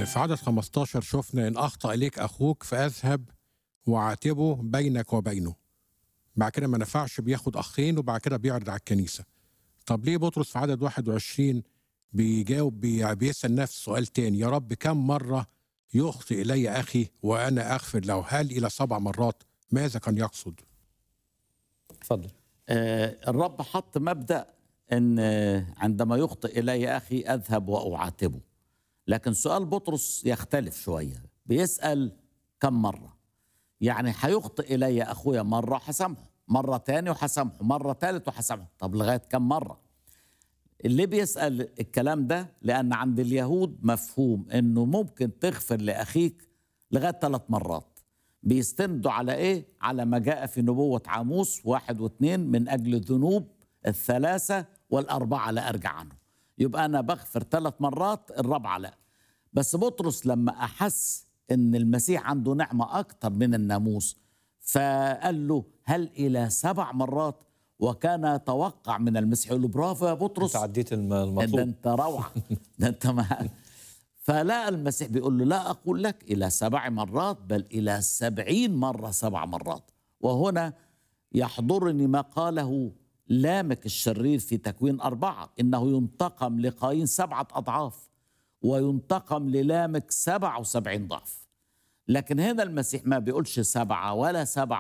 في عدد 15 شفنا إن أخطأ إليك أخوك فأذهب وعاتبه بينك وبينه بعد كده ما نفعش بياخد أخين وبعد كده بيعرض على الكنيسة طب ليه بطرس في عدد 21 بيجاوب بي- بيسأل نفس سؤال تاني يا رب كم مرة يخطئ إلي أخي وأنا أغفر له هل إلى سبع مرات ماذا كان يقصد اتفضل آه، الرب حط مبدا ان آه، عندما يخطئ الي اخي اذهب واعاتبه لكن سؤال بطرس يختلف شويه بيسال كم مره يعني هيخطئ الي اخويا مره حسامحه مره تاني وحسامحه مره تالت وحسامحه طب لغايه كم مره اللي بيسال الكلام ده لان عند اليهود مفهوم انه ممكن تغفر لاخيك لغايه ثلاث مرات بيستندوا على ايه؟ على ما جاء في نبوة عاموس واحد واثنين من أجل الذنوب الثلاثة والأربعة لا أرجع عنه يبقى أنا بغفر ثلاث مرات الرابعة لا بس بطرس لما أحس إن المسيح عنده نعمة أكتر من الناموس فقال له هل إلى سبع مرات وكان يتوقع من المسيح يقول له برافو يا بطرس انت عديت الم- ده المطلوب انت روعه ده انت ما فلا المسيح بيقول له لا أقول لك إلى سبع مرات بل إلى سبعين مرة سبع مرات وهنا يحضرني ما قاله لامك الشرير في تكوين أربعة إنه ينتقم لقايين سبعة أضعاف وينتقم للامك سبع وسبعين ضعف لكن هنا المسيح ما بيقولش سبعة ولا سبعة